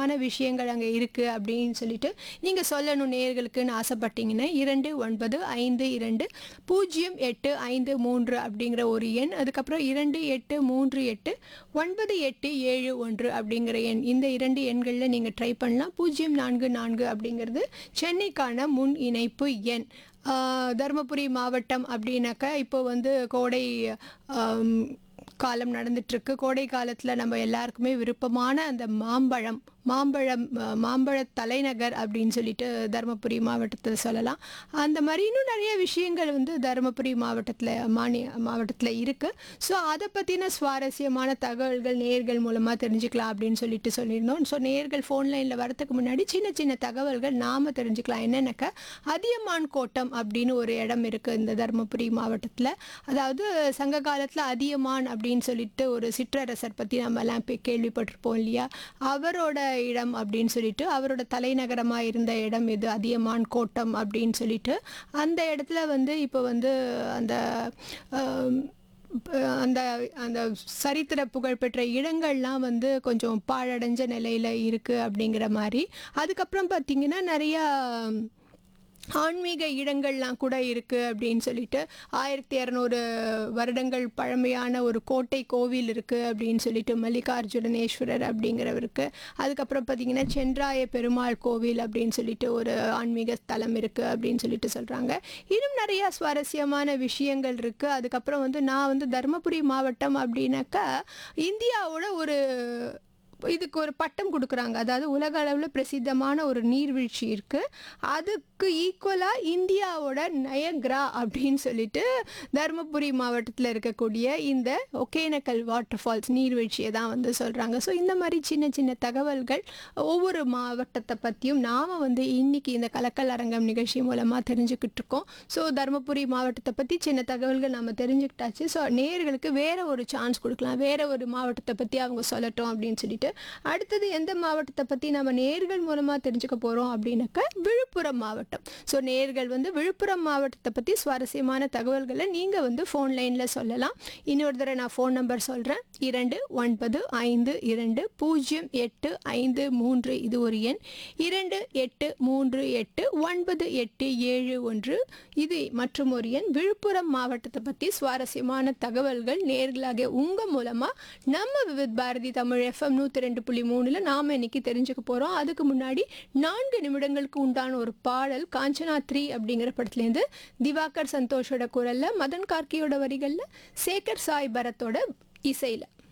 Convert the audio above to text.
சுவாரஸ்யமான விஷயங்கள் அங்கே இருக்குது அப்படின்னு சொல்லிட்டு நீங்கள் சொல்லணும் நேர்களுக்குன்னு ஆசைப்பட்டீங்கன்னா இரண்டு ஒன்பது ஐந்து இரண்டு பூஜ்ஜியம் எட்டு ஐந்து மூன்று அப்படிங்கிற ஒரு எண் அதுக்கப்புறம் இரண்டு எட்டு மூன்று எட்டு ஒன்பது எட்டு ஏழு ஒன்று அப்படிங்கிற எண் இந்த இரண்டு எண்களில் நீங்கள் ட்ரை பண்ணலாம் பூஜ்ஜியம் நான்கு நான்கு அப்படிங்கிறது சென்னைக்கான முன் இணைப்பு எண் ஆஹ் தருமபுரி மாவட்டம் அப்படின்னாக்கா இப்போ வந்து கோடை ஆம், காலம் நடந்துட்டுருக்கு கோடை காலத்தில் நம்ம எல்லாருக்குமே விருப்பமான அந்த மாம்பழம் மாம்பழம் அஹ், மாம்பழ தலைநகர் அப்படின்னு சொல்லிட்டு தருமபுரி மாவட்டத்தில் சொல்லலாம் அந்த மாதிரி இன்னும் நிறைய விஷயங்கள் வந்து தருமபுரி மாவட்டத்தில் மாநில மாவட்டத்தில் இருக்குது ஸோ அதை பற்றின சுவாரஸ்யமான தகவல்கள் நேர்கள் மூலமாக தெரிஞ்சுக்கலாம் அப்படின்னு சொல்லிட்டு சொல்லியிருந்தோம் ஸோ நேர்கள் ஃபோன் லைனில் வரதுக்கு முன்னாடி சின்ன சின்ன தகவல்கள் நாம் தெரிஞ்சுக்கலாம் என்னென்னக்கா அதியமான் கோட்டம் அப்படின்னு ஒரு இடம் இருக்குது இந்த தருமபுரி மாவட்டத்தில் அதாவது சங்க காலத்தில் அதியமான் அப்படின்னு சொல்லிட்டு ஒரு சிற்றரசர் பற்றி நம்ம எல்லாம் இப்போ கேள்விப்பட்டிருப்போம் இல்லையா அவரோட இடம் அப்படின்னு சொல்லிட்டு அவரோட தலைநகரமாக இருந்த இடம் இது அதியமான் கோட்டம் அப்படின்னு சொல்லிட்டு அந்த இடத்துல வந்து இப்போ வந்து அந்த ஆம், ப- அந்த அந்த சரித்திர புகழ்பெற்ற இடங்கள்லாம் வந்து கொஞ்சம் பாழடைஞ்ச நிலையில் இருக்குது அப்படிங்கிற மாதிரி அதுக்கப்புறம் பார்த்திங்கன்னா நிறையா ஆன்மீக இடங்கள்லாம் கூட இருக்குது அப்படின்னு சொல்லிட்டு ஆயிரத்தி இரநூறு வருடங்கள் பழமையான ஒரு கோட்டை கோவில் இருக்குது அப்படின்னு சொல்லிட்டு மல்லிகார்ஜுனேஸ்வரர் அப்படிங்கிறவருக்கு அதுக்கப்புறம் பார்த்திங்கன்னா சென்றாய பெருமாள் கோவில் அப்படின்னு சொல்லிட்டு ஒரு ஆன்மீக ஸ்தலம் இருக்குது அப்படின்னு சொல்லிட்டு சொல்கிறாங்க இன்னும் நிறையா சுவாரஸ்யமான விஷயங்கள் இருக்குது அதுக்கப்புறம் வந்து நான் வந்து தருமபுரி மாவட்டம் அப்படின்னாக்கா இந்தியாவோட ஒரு இதுக்கு ஒரு பட்டம் கொடுக்குறாங்க அதாவது உலக அளவில் பிரசித்தமான ஒரு நீர்வீழ்ச்சி இருக்குது அதுக்கு ஈக்குவலாக இந்தியாவோட நயக்ரா அப்படின்னு சொல்லிட்டு தருமபுரி மாவட்டத்தில் இருக்கக்கூடிய இந்த ஒகேனக்கல் வாட்டர் ஃபால்ஸ் நீர்வீழ்ச்சியை தான் வந்து சொல்கிறாங்க ஸோ இந்த மாதிரி சின்ன சின்ன தகவல்கள் ஒவ்வொரு மாவட்டத்தை பற்றியும் நாம் வந்து இன்னைக்கு இந்த கலக்கல் அரங்கம் நிகழ்ச்சி மூலமாக தெரிஞ்சுக்கிட்டு இருக்கோம் ஸோ தருமபுரி மாவட்டத்தை பற்றி சின்ன தகவல்கள் நம்ம தெரிஞ்சுக்கிட்டாச்சு ஸோ நேயர்களுக்கு வேற ஒரு சான்ஸ் கொடுக்கலாம் வேற ஒரு மாவட்டத்தை பற்றி அவங்க சொல்லட்டும் அப்படின்னு சொல்லிட்டு அடுத்தது எந்த மாவட்டத்தை பற்றி நம்ம நேர்கள் மூலமாக தெரிஞ்சுக்க போகிறோம் அப்படின்னாக்கா விழுப்புரம் மாவட்டம் ஸோ நேர்கள் வந்து விழுப்புரம் மாவட்டத்தை பற்றி சுவாரஸ்யமான தகவல்களை நீங்கள் வந்து ஃபோன் லைனில் சொல்லலாம் இன்னொரு தடவை நான் ஃபோன் நம்பர் சொல்கிறேன் இரண்டு ஒன்பது ஐந்து இரண்டு பூஜ்ஜியம் எட்டு ஐந்து மூன்று இது ஒரு எண் இரண்டு எட்டு மூன்று எட்டு ஒன்பது எட்டு ஏழு ஒன்று இது மற்றும் ஒரு எண் விழுப்புரம் மாவட்டத்தை பற்றி சுவாரஸ்யமான தகவல்கள் நேர்களாக உங்கள் மூலமாக நம்ம விவித் பாரதி தமிழ் எஃப்எம் நூற்றி ரெண்டு புள்ளி மூணில் நாம் இன்னைக்கு தெரிஞ்சுக்க போகிறோம் அதுக்கு முன்னாடி நான்கு நிமிடங்களுக்கு உண்டான ஒரு பாடல் காஞ்சனா த்ரீ அப்படிங்கிற படத்துலேருந்து திவாகர் சந்தோஷோட குரலில் மதன் கார்கியோட வரிகளில் சேகர் சாய் பரத்தோட இசையில்